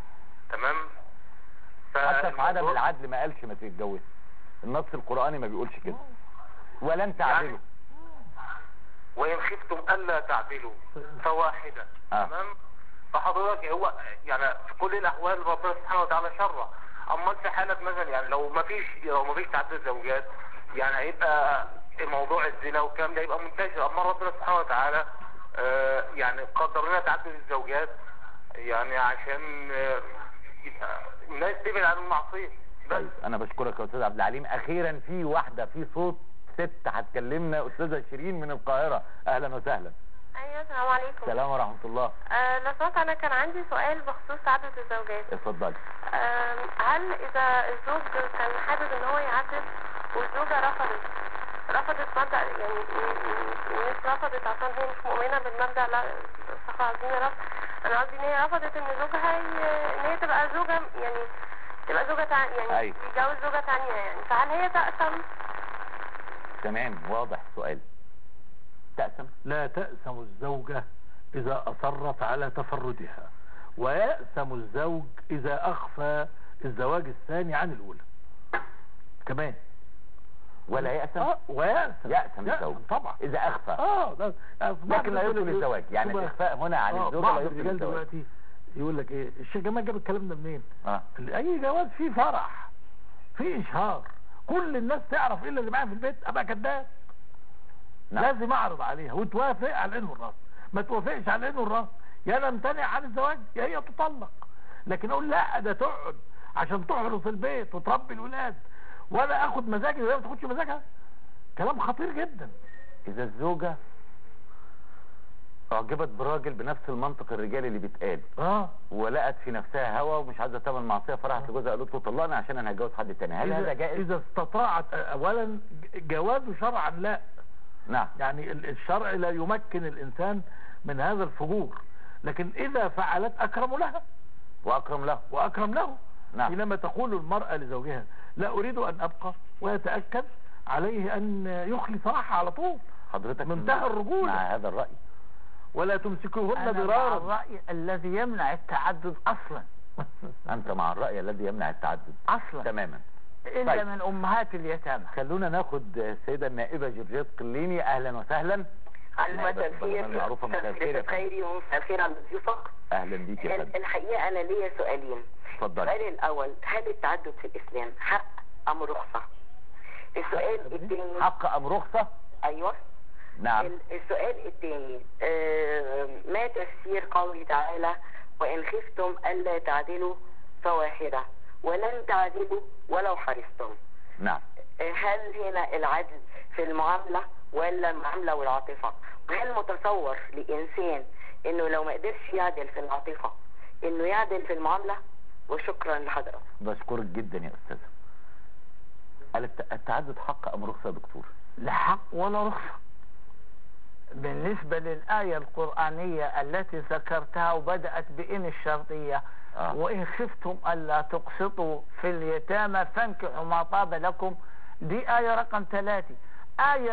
تمام حتى في عدم فالموضوع- العدل ما قالش ما تتجوزش النص القرآني ما بيقولش كده ولن تعدلوا وإن خفتم ألا تعدلوا فواحدة آه. تمام فحضرتك هو يعني في كل الأحوال ربنا سبحانه وتعالى شرع أما في حالة مثلا يعني لو ما فيش لو ما فيش تعدد زوجات يعني هيبقى موضوع الزنا والكلام ده يبقى منتشر أما ربنا سبحانه وتعالى آه يعني قدر لنا تعدد الزوجات يعني عشان آه يبقى الناس تبعد عن المعصية بس طيب انا بشكرك يا استاذ عبد العليم اخيرا في واحده في صوت ست هتكلمنا استاذه شيرين من القاهره اهلا وسهلا ايوه السلام عليكم السلام ورحمه الله آه لو سمحت انا كان عندي سؤال بخصوص عدد الزوجات اتفضلي آه هل اذا الزوج كان حابب ان هو يعدد والزوجه رفضت رفضت مبدا يعني مش رفضت عشان هي مش مؤمنه بالمبدا لا استغفر عايزين رفض انا قصدي ان هي رفضت ان زوجها ي- ان هي تبقى زوجه يعني تبقى زوجه تع... يعني أيوة. يتجوز زوجه تانية يعني فهل هي تأثم تمام واضح سؤال تأسم لا تأسم الزوجة إذا أصرت على تفردها ويأسم الزوج إذا أخفى الزواج الثاني عن الأولى كمان ولا يأسم آه ويأسم يأسم الزوج طبعا اذا اخفى اه ده يعني في بعض لكن لا الرجال يبطل يقول- الزواج يعني ثم- الاخفاء هنا عن آه، الزوجه بعض لا يبطل الرجال الزواج دلوقتي يقول لك ايه الشيخ جمال جاب الكلام ده منين اه اي جواز فيه فرح فيه اشهار كل الناس تعرف ايه اللي معايا في البيت ابقى كذاب نعم. لازم اعرض عليها وتوافق على العين والراس ما توافقش على العين والراس يا انا امتنع عن الزواج يا هي تطلق لكن اقول لا ده تقعد عشان تحرس البيت وتربي الولاد وانا اخد مزاجي وهي ما تاخدش مزاجها كلام خطير جدا اذا الزوجه اعجبت براجل بنفس المنطق الرجالي اللي بيتقال اه ولقت في نفسها هوى ومش عايزه تعمل معصيه فراحت لجوزها قالت له طلقني عشان انا هتجوز حد تاني هل هذا اذا, جائز؟ إذا استطاعت اولا جوازه شرعا لا نعم يعني ال- الشرع لا يمكن الانسان من هذا الفجور لكن اذا فعلت اكرم لها واكرم له واكرم له نعم. حينما تقول المرأة لزوجها لا اريد ان ابقى ويتأكد عليه ان يخلي صراحة على طول حضرتك منتهى الرجولة. مع هذا الراي ولا تمسكوهن أنا مع ضرارا الرأي الذي يمنع التعدد أصلا انت مع الراي الذي يمنع التعدد أصلا تماما إلا طيب. من أمهات اليتامى خلونا ناخد السيده النائبه جورجيت قليني اهلا وسهلا على نائبة مساء الخير البرلمان المعروفه مساء الخير يا فندم. خيري ومساء الخير على ضيوفك اهلا بيك يا فندم الحقيقة أنا ليا سؤالين اتفضلي السؤال الأول هل التعدد في الإسلام حق أم رخصة؟ السؤال الثاني حق ام رخصه أيوه نعم ال- السؤال الثاني آه، ما تفسير قوله تعالى وإن خفتم ألا تعدلوا فواحدة ولن تعدلوا ولو حرصتم نعم آه، هل هنا العدل في المعاملة ولا المعاملة والعاطفة وهل متصور لإنسان إنه لو ما قدرش يعدل في العاطفة إنه يعدل في المعاملة وشكرا لحضرتك بشكرك جدا يا استاذه قال الت- التعدد حق ام رخصه يا دكتور لا حق ولا رخصة بالنسبة للآية القرآنية التي ذكرتها وبدأت بإن الشرطية آه. وإن خفتم ألا تقسطوا في اليتامى فانكحوا ما طاب لكم دي آية رقم ثلاثة آية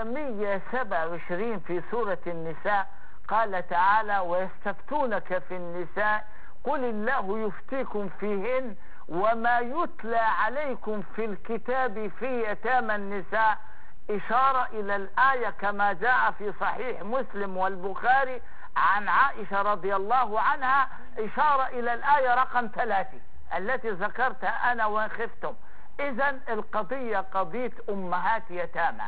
127 في سورة النساء قال تعالى ويستفتونك في النساء قل الله يفتيكم فيهن وما يتلى عليكم في الكتاب في يتامى النساء إشارة إلى الآية كما جاء في صحيح مسلم والبخاري عن عائشة رضي الله عنها إشارة إلى الآية رقم ثلاثة التي ذكرتها أنا وإن خفتم إذا القضية قضية أمهات يتامى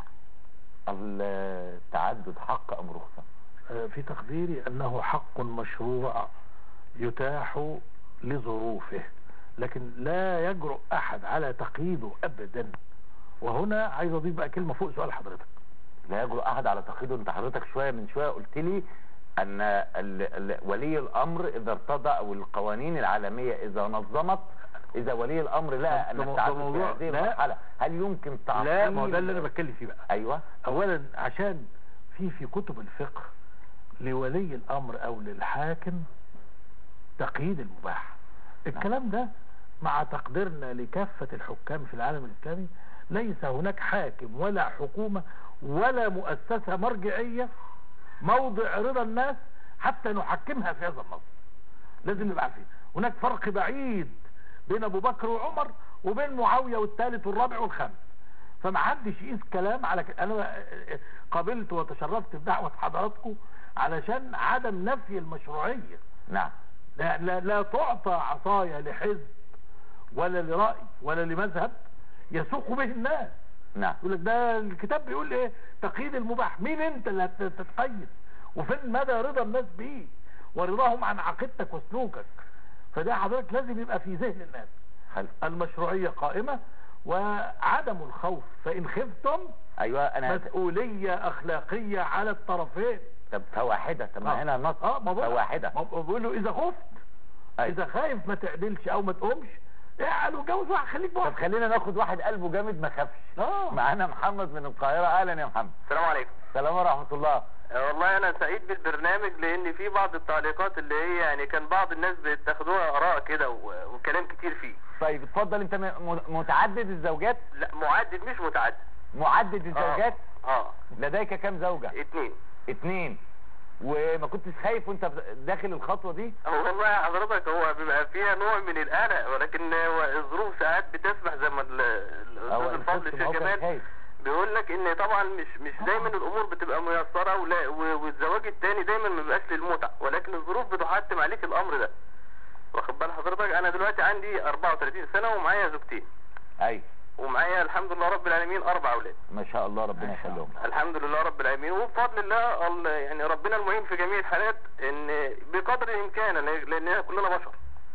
التعدد حق ام رخصه آه، في تقديري انه حق مشروع يتاح لظروفه لكن لا يجرؤ احد على تقييده ابدا وهنا عايز اضيف بقى كلمه فوق سؤال حضرتك لا يجرؤ احد على تقييده انت حضرتك شويه من شويه قلت لي ان ال ال ولي الامر اذا ارتضى او القوانين العالميه اذا نظمت اذا ولي الامر لقى ان ده مو- ده التعدد في موضوع- هذه لا. المرحله هل يمكن تعطيل لا ما هو ده اللي انا بتكلم فيه بقى ايوه اولا عشان في في كتب الفقه لولي الامر او للحاكم تقييد المباح الكلام ده مع تقديرنا لكافة الحكام في العالم الاسلامي ليس هناك حاكم ولا حكومة ولا مؤسسة مرجعية موضع رضا الناس حتى نحكمها في هذا النص لازم نبقى عارفين هناك فرق بعيد بين ابو بكر وعمر وبين معاويه والثالث والرابع والخامس فما حدش يقيس كلام على ك... انا قبلت وتشرفت بدعوه حضراتكم علشان عدم نفي المشروعيه نعم لا, لا, لا تعطى عصايه لحزب ولا لرأي ولا لمذهب يسوق به الناس نعم يقول لك ده الكتاب بيقول ايه تقييد المباح مين انت اللي هت- تتقيد وفين مدى رضا الناس بيه ورضاهم عن عقيدتك وسلوكك فده حضرتك لازم يبقى في ذهن الناس حلو المشروعية قائمة وعدم الخوف فإن خفتم ايوه انا مسؤولية أخلاقية على الطرفين طب فواحدة طب ما آه. هنا النص اه ما بقول فواحدة ما بقول له إذا خفت أيوة. إذا خايف ما تعدلش أو ما تقومش اعقل وجوز واحد خليك طب بواحد خلينا ناخد واحد قلبه جامد ما خافش اه معانا محمد من القاهرة اهلا يا محمد السلام عليكم السلام ورحمة الله والله انا سعيد بالبرنامج لان في بعض التعليقات اللي هي يعني كان بعض الناس بتاخدوها اراء كده و- وكلام كتير فيه طيب اتفضل انت م- م- متعدد الزوجات لا معدد مش متعدد معدد الزوجات اه لديك كم زوجة اتنين اتنين وما كنتش خايف وانت داخل الخطوة دي هو والله يا حضرتك هو بيبقى فيها نوع من القلق ولكن هو الظروف ساعات بتسمح زي ما ال- ال- أو الاستاذ الفضل الخط الشيخ موقع جمال خايف بيقول لك ان طبعا مش مش دايما الامور بتبقى ميسره ولا و- والزواج التاني دايما ما بيبقاش للمتعه ولكن الظروف بتحتم عليك الامر ده واخد بال حضرتك انا دلوقتي عندي 34 سنه ومعايا زوجتين اي ومعايا الحمد لله رب العالمين اربع اولاد ما شاء الله ربنا يخليهم الحمد لله رب العالمين وبفضل الله ال- يعني ربنا المعين في جميع الحالات ان بقدر الامكان لأن- لاننا كلنا بشر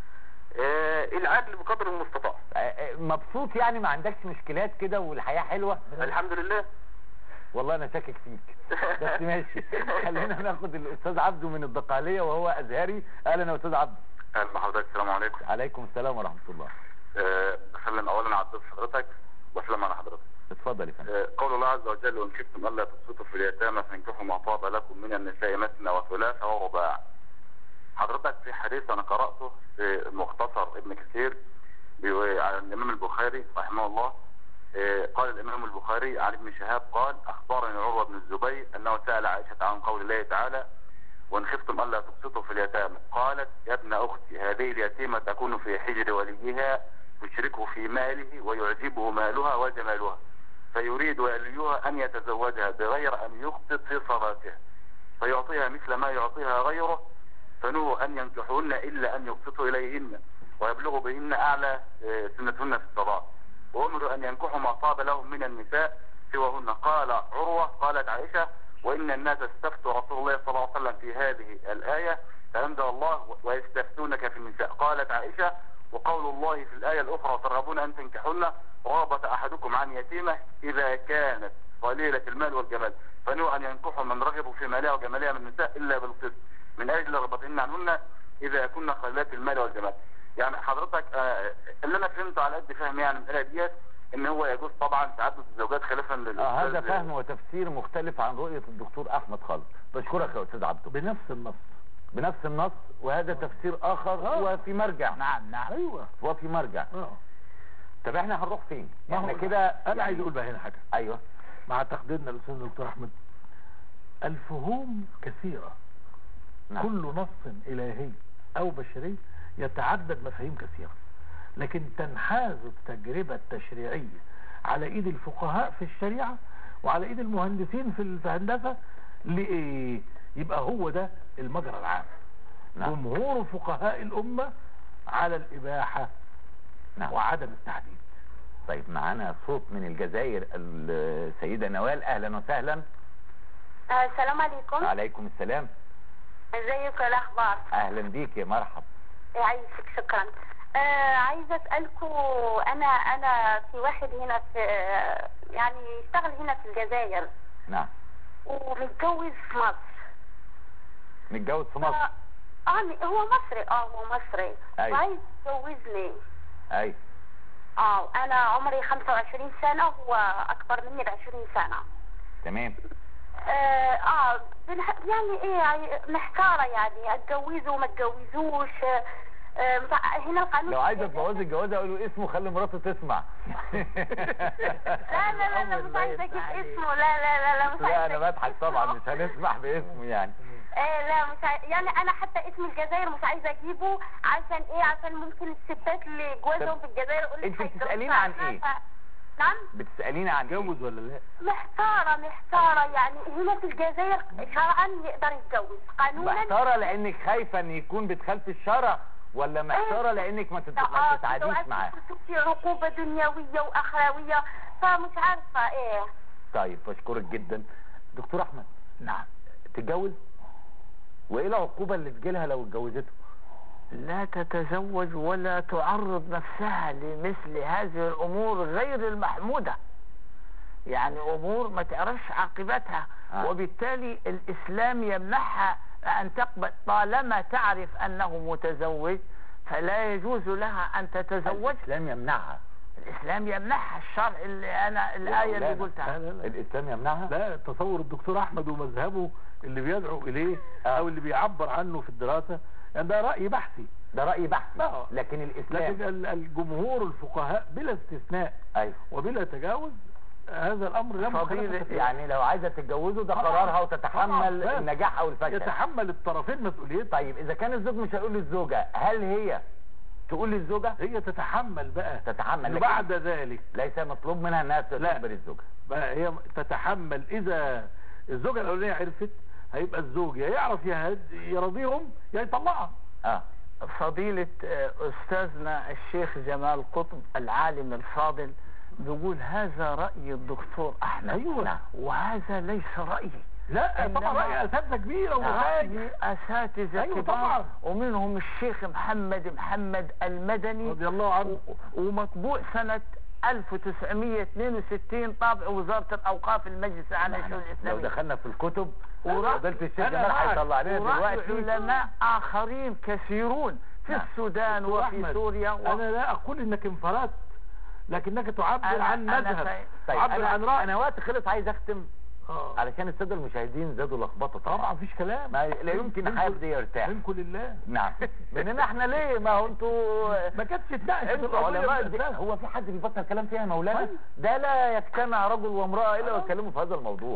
آه، العدل بقدر المستطاع آه، آه، مبسوط يعني ما عندكش مشكلات كده والحياة حلوة الحمد لله والله انا شاكك فيك بس ماشي خلينا ناخد الاستاذ عبده من الدقهلية وهو ازهري اهلا يا استاذ عبده اهلا بحضرتك السلام عليكم عليكم السلام ورحمة الله أه بسلم اولا على ضيف حضرتك واسلم على حضرتك اتفضل يا فندم أه قول الله عز وجل وان خفتم الا تقسطوا في اليتامى فانكحوا ما طاب لكم من النساء مثنى وثلاث ورباع حضرتك في حديث انا قراته في مختصر ابن كثير بيقول عن الامام البخاري رحمه الله أه قال الامام البخاري عن ابن شهاب قال اخبرني عروه بن الزبير انه سال عائشه عن قول الله تعالى وان خفتم الا تقسطوا في اليتامى قالت يا ابن اختي هذه اليتيمه تكون في حجر وليها يشركه في ماله ويعجبه مالها وجمالها فيريد وليها ان يتزوجها بغير ان يخطط في صلاتها فيعطيها مثل ما يعطيها غيره فنوه ان ينكحوهن الا ان يقسطوا اليهن ويبلغوا بهن اعلى آه، سنتهن في الصلاه وامروا ان ينكحوا ما طاب لهم من النساء سواهن قال عروه قالت عائشه وان الناس استفتوا رسول الله صلى الله عليه وسلم في هذه الايه فانزل الله ويستفتونك في النساء قالت عائشه وقول الله في الآية الأخرى ترغبون أن تنكحون رغبة أحدكم عن يتيمة إذا كانت قليلة المال والجمال فنوع أن ينكحوا من رغبوا في مالها وجمالها من النساء إلا بالقسط من أجل رغبتهن عنهن إذا كن قليلات المال والجمال يعني حضرتك آه، اللي أنا فهمته على قد فهمي يعني من الآية ديت إن هو يجوز طبعا تعدد الزوجات خلافا للأستاذ اه هذا فهم وتفسير مختلف عن رؤية الدكتور احمد خالد بشكرك يا استاذ عبده بنفس النص بنفس النص وهذا تفسير اخر آه. وفي مرجع نعم نعم ايوه وفي مرجع اه طب احنا هنروح فين ما احنا هو- كده انا يعني- عايز اقول بقى هنا حاجه ايوه مع تقديرنا للاستاذ دكتور احمد الفهوم كثيره نعم كل نص إلهي أو بشري يتعدد مفاهيم كثيرة لكن تنحاز التجربة التشريعية على إيد الفقهاء في الشريعة وعلى إيد المهندسين في الهندسة لإيه؟ يبقى هو ده المجرى العام نعم جمهور فقهاء الأمة على الإباحة نعم وعدم التعديد طيب معانا صوت من الجزائر السيدة نوال اهلا وسهلا آه، السلام عليكم عليكم السلام ازيك ايه الاخبار اهلا بيك يا مرحب يعيشك شكرا آه عايزه اسالكم انا انا في واحد هنا في يعني يشتغل هنا في الجزائر نعم ومتجوز في مصر متجوز في مصر اه آه، هو مصري اه هو مصري أيوة. وعايز يتجوزني اي اه انا عمري 25 سنه وهو اكبر مني ب 20 سنه تمام اه, آه بنح- يعني ايه يعني محتاره يعني اتجوزه وما اتجوزوش آه، آه متع- هنا القانون لو عايزه تبوظي الجوازه اقول له اسمه خلي مراته تسمع لا لا لا, لا مش عايزه اجيب اسمه لا لا لا لا مش لا عايزه انا أجيب بضحك طبعا اسمه. مش هنسمح باسمه يعني آه لا مش عاي... يعني انا حتى اسم الجزائر مش عايزه اجيبه عشان ايه عشان ممكن الستات اللي جوازهم في الجزائر يقول لك انت هيتجوزوا بتسأليني عن عنها ايه؟ ف... نعم بتساليني عن ايه جوز ولا لا محتاره محتاره يعني هنا في الجزائر شرعا يقدر يتجوز قانونا محتاره لانك خايفه ان يكون بتخالف الشرع ولا محتاره لانك ما تت- ما آه، تتعاديش دلوقتي معاه في عقوبه دنيويه واخرويه فمش عارفه ايه طيب بشكرك جدا دكتور احمد نعم تتجوز وايه العقوبه اللي تجيلها لو اتجوزته لا تتزوج ولا تعرض نفسها لمثل هذه الأمور غير المحمودة يعني أمور ما تعرفش عاقبتها آه. وبالتالي الإسلام يمنحها أن تقبل طالما تعرف أنه متزوج فلا يجوز لها أن تتزوج الاسلام يمنعها الإسلام يمنحها الشرع اللي أنا الآية اللي مولانا. قلتها لا لا لا الاسلام يمنعها لا تصور الدكتور احمد ومذهبه اللي بيدعو اليه آه. او اللي بيعبر عنه في الدراسة يعني ده رأي بحثي ده راي بحثي آه. لكن الاسلام لكن ال- الجمهور الفقهاء بلا استثناء ايوه وبلا تجاوز هذا الامر لا فضيلة مخالفة فيه. يعني لو عايزه تتجوزه ده طبعاً. قرارها وتتحمل طبعاً. النجاح او الفشل يتحمل الطرفين مسؤوليتها طيب اذا كان الزوج مش هيقول للزوجه هل هي تقول للزوجه هي تتحمل بقى تتحمل لكن وبعد ذلك ليس مطلوب منها انها لا. تخبر الزوجه بقى هي تتحمل اذا الزوجة الاولانية عرفت هيبقى الزوج يا يعرف يهد- يرضيهم يا يطلعها اه فضيلة آه، أستاذنا الشيخ جمال قطب العالم الفاضل بيقول هذا رأي الدكتور أحمد أيوة. نعم. وهذا ليس رأيي لا طبعا إنما- رأي اساتذة كبيرة ومشايخ رأي أساتذة أيوة كبار طبعا. ومنهم الشيخ محمد محمد المدني رضي الله عنه و- ومطبوع سنة 1962 طابع وزارة الأوقاف المجلس العالمي للشؤون لو الإسلامية دخلنا في الكتب ورأي- فضيله الشيخ أنا جمال معك. هيطلع لنا ورأي دلوقتي علماء آخرين كثيرون في نعم. السودان دكتور وفي أحمد، سوريا و... انا لا اقول انك انفردت لكنك تعبر أنا- عن أنا مذهب فاهم. طيب تعبر عن انا رأي انا وقت خلص عايز اختم آه. علشان الساده المشاهدين زادوا لخبطه طبعا طبعا مفيش كلام ما لا يمكن منكم- حد يرتاح منكم لله نعم مننا احنا ليه ما هو انتوا ما كانتش تناقش في انتوا القضية علماء من الدين الأساس. هو في حد بيبطل كلام فيها يا مولانا طيب. ده لا يجتمع رجل وامرأة الا ويتكلموا في هذا الموضوع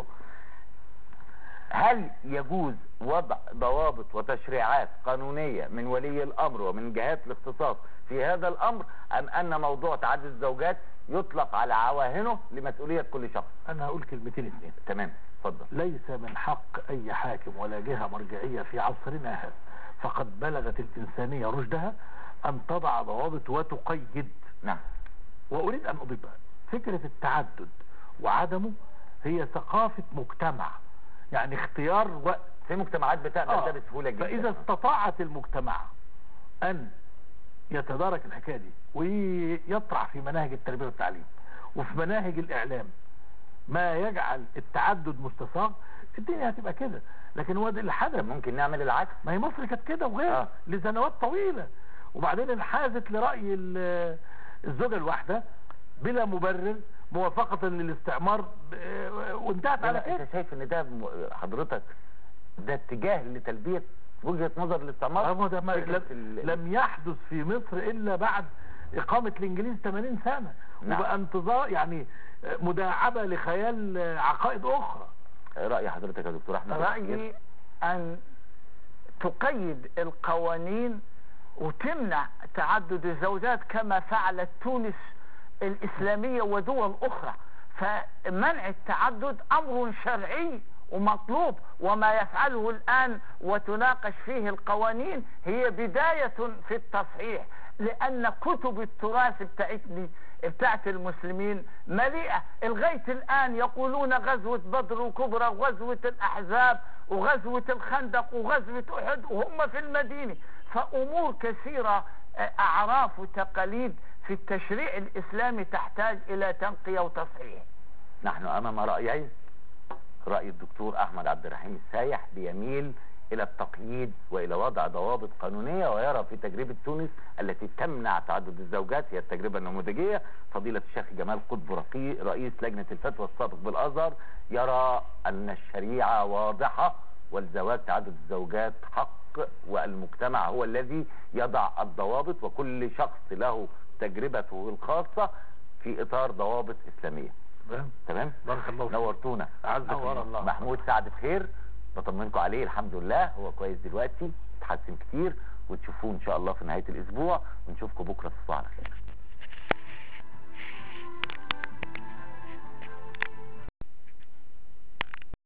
هل يجوز وضع ضوابط وتشريعات قانونية من ولي الامر ومن جهات الاختصاص في هذا الامر ام ان موضوع تعدد الزوجات يطلق على عواهنه لمسؤولية كل شخص انا هقول كلمتين اثنين تمام اتفضل ليس من حق اي حاكم ولا جهة مرجعية في عصرنا هذا فقد بلغت الانسانية رشدها ان تضع ضوابط وتقيد نعم واريد ان اضيف فكرة التعدد وعدمه هي ثقافة مجتمع يعني اختيار وقت في مجتمعات بتقبل آه. ده بسهولة جدا فاذا استطاعت المجتمع ان يتدارك الحكايه دي ويطرح في مناهج التربيه والتعليم وفي مناهج الاعلام ما يجعل التعدد مستساغ الدنيا هتبقى كده لكن هو ده اللي حدث ممكن نعمل العكس ما هي مصر كانت كده وغير آه. آه. لسنوات طويله وبعدين انحازت لراي ال- الزوجه الواحده بلا مبرر موافقه للاستعمار ب- وانتهت على لا، كده انت شايف ان ده م- حضرتك ده اتجاه لتلبية وجهة نظر الاستعمار هو ده ما فكرة لم, ال- لم يحدث في مصر الا بعد اقامة الانجليز 80 سنة نعم. وبقى انتظار يعني مداعبة لخيال عقائد اخرى رأي حضرتك يا دكتور احمد رأيي أن تقيد القوانين وتمنع تعدد الزوجات كما فعلت تونس الإسلامية ودول أخرى فمنع التعدد أمر شرعي ومطلوب وما يفعله الآن وتناقش فيه القوانين هي بداية في التصحيح لأن كتب التراث بتاعتني بتاعت المسلمين مليئة لغاية الآن يقولون غزوة بدر وكبرى وغزوة الأحزاب وغزوة الخندق وغزوة أحد وهم في المدينة فأمور كثيرة آه، أعراف وتقاليد في التشريع الإسلامي تحتاج إلى تنقية وتصحيح نحن امام رأيين رأي الدكتور احمد عبد الرحيم السايح بيميل الى التقييد والى وضع ضوابط قانونية ويرى في تجربة تونس التي تمنع تعدد الزوجات هي التجربة النموذجية فضيلة الشيخ جمال قطب رقي رئيس لجنة الفتوى السابق بالازهر يرى ان الشريعة واضحة والزواج تعدد الزوجات حق والمجتمع هو الذي يضع الضوابط وكل شخص له تجربته الخاصة في اطار ضوابط اسلامية تمام بارك الله فيك نورتونا أعزك نور الله الله. محمود سعد بخير بطمنكم عليه الحمد لله هو كويس دلوقتي اتحسن كتير وتشوفوه ان شاء الله في نهايه الاسبوع ونشوفكم بكره تصبحوا على خير